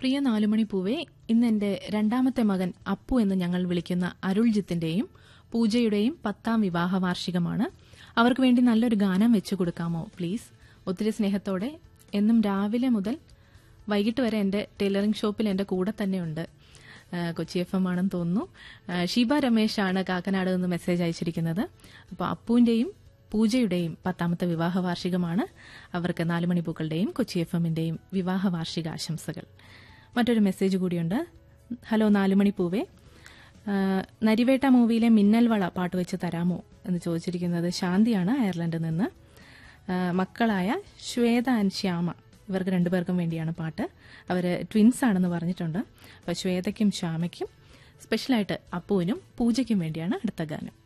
പ്രിയ നാലുമണി പൂവേ ഇന്ന് എന്റെ രണ്ടാമത്തെ മകൻ അപ്പു എന്ന് ഞങ്ങൾ വിളിക്കുന്ന അരുൾജിത്തിന്റെയും പൂജയുടെയും പത്താം വിവാഹ വാർഷികമാണ് അവർക്ക് വേണ്ടി നല്ലൊരു ഗാനം വെച്ചു കൊടുക്കാമോ പ്ലീസ് ഒത്തിരി സ്നേഹത്തോടെ എന്നും രാവിലെ മുതൽ വൈകിട്ട് വരെ എന്റെ ടൈലറിംഗ് ഷോപ്പിൽ എന്റെ കൂടെ തന്നെയുണ്ട് ആ, കൊച്ചി എഫ് എം ആണെന്ന് തോന്നുന്നു ആ, ഷീബ രമേശാണ് കാക്കനാട് നിന്ന് മെസ്സേജ് അയച്ചിരിക്കുന്നത് അപ്പോൾ അപ്പുവിന്റെയും പൂജയുടെയും പത്താമത്തെ വിവാഹ വാർഷികമാണ് അവർക്ക് നാലുമണി പൂക്കളുടെയും കൊച്ചി എഫ് എമ്മിന്റെയും വിവാഹ വാർഷിക ആശംസകൾ മറ്റൊരു മെസ്സേജ് കൂടിയുണ്ട് ഹലോ നാലുമണി പൂവേ ആ, നരിവേട്ട മൂവിയിലെ മിന്നൽ വള പാട്ട് വെച്ച് തരാമോ എന്ന് ചോദിച്ചിരിക്കുന്നത് ശാന്തിയാണ് അയർലൻഡിൽ നിന്ന് ആ, മക്കളായ ശ്വേത ആൻഡ് ശ്യാമ ഇവർക്ക് രണ്ടുപേർക്കും വേണ്ടിയാണ് പാട്ട് അവർ ട്വിൻസ് ആണെന്ന് പറഞ്ഞിട്ടുണ്ട് അപ്പോൾ ശ്വേതയ്ക്കും ശ്യാമയ്ക്കും സ്പെഷ്യലായിട്ട് അപ്പുവിനും പൂജയ്ക്കും വേണ്ടിയാണ് അടുത്ത ഗാനം